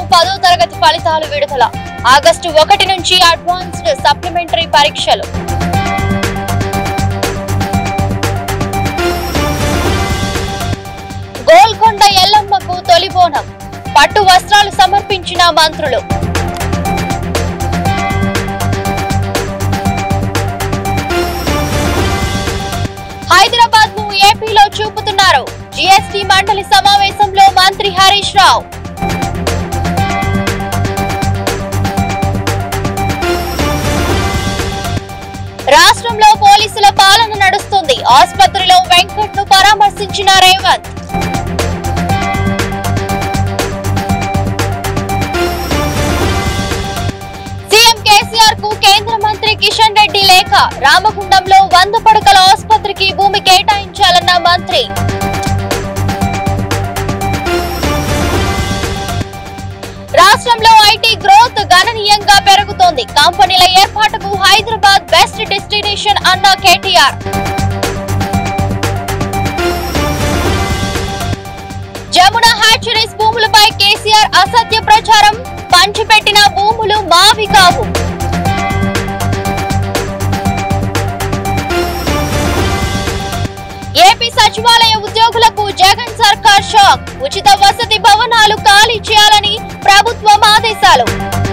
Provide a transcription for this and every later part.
పదో తరగతి ఫలితాలు విడుదల ఆగస్టు ఒకటి నుంచి అడ్వాన్స్డ్ సప్లిమెంటరీ పరీక్షలు గోల్కొండ ఎల్లమ్మకు తొలి బోనం పట్టు వస్త్రాలు సమర్పించిన మంత్రులు హైదరాబాద్ ను ఏపీలో చూపుతున్నారు జీఎస్టీ మండలి సమావేశంలో మంత్రి హరీష్ రావు రాష్ట్రంలో పోలీసుల పాలన నడుస్తుంది ఆసుపత్రిలో వెంకట్ ను పరామర్శించిన రేవంత్ సీఎం కేసీఆర్ కు కేంద్ర మంత్రి కిషన్ రెడ్డి లేఖ రామగుండంలో వంద పడకల ఆసుపత్రికి భూమి కేటాయించాలన్న మంత్రి రాష్ట్రంలో ఐటీ గ్రోత్ గణనీయంగా పెరుగుతోంది కంపెనీల ఏర్పాటుకు హైదరాబాద్ బెస్ట్ డెస్టినేషన్ అన్న కేటీఆర్ జమున హ్యాచరీస్ భూములపై కేసీఆర్ అసత్య ప్రచారం పంచిపెట్టిన భూములు మావి కావు ఏపీ సచివాలయ ఉద్యోగులకు జగన్ సర్కార్ షాక్ ఉచిత వసతి భవనాలు ఖాళీ చేయాలని ప్రభుత్వం ఆదేశాలు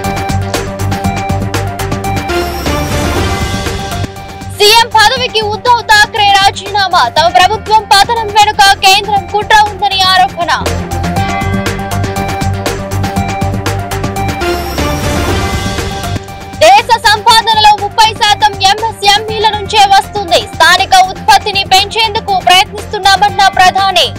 సీఎం పదవికి ఉద్ధవ్ ఠాక్రే రాజీనామా తమ ప్రభుత్వం పతనం వెనుక కేంద్రం కుట్ర ఉందని ఆరోపణ దేశ సంపాదనలో ముప్పై శాతం ఎంఎస్ఎంఈల నుంచే వస్తుంది స్థానిక ఉత్పత్తిని పెంచేందుకు ప్రయత్నిస్తున్నామన్న ప్రధాని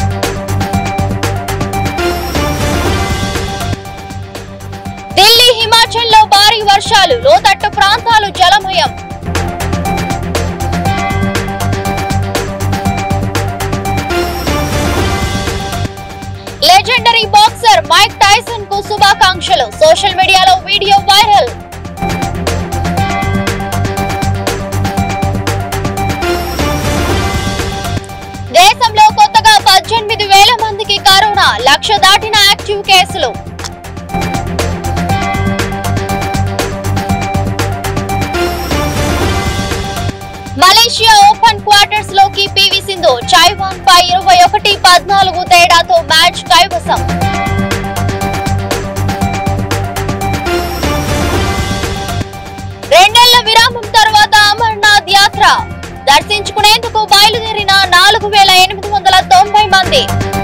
ఢిల్లీ హిమాచల్లో భారీ వర్షాలు లోతట్టు ప్రాంతాలు జలమయం లెజెండరీ బాక్సర్ మైక్ టైసన్ కు శుభాకాంక్షలు సోషల్ మీడియాలో వీడియో వైరల్ దేశంలో కొత్తగా పద్దెనిమిది వేల మందికి కరోనా లక్ష దాటిన యాక్టివ్ కేసులు మలేషియా ఓపెన్ క్వార్టర్స్ లోకి పివి సింధు చైవాన్ పై ఇరవై ఒకటి పద్నాలుగు తేడాతో మ్యాచ్ కైవసం రెండేళ్ల విరామం తర్వాత అమర్నాథ్ యాత్ర దర్శించుకునేందుకు బయలుదేరిన నాలుగు వేల ఎనిమిది వందల తొంభై మంది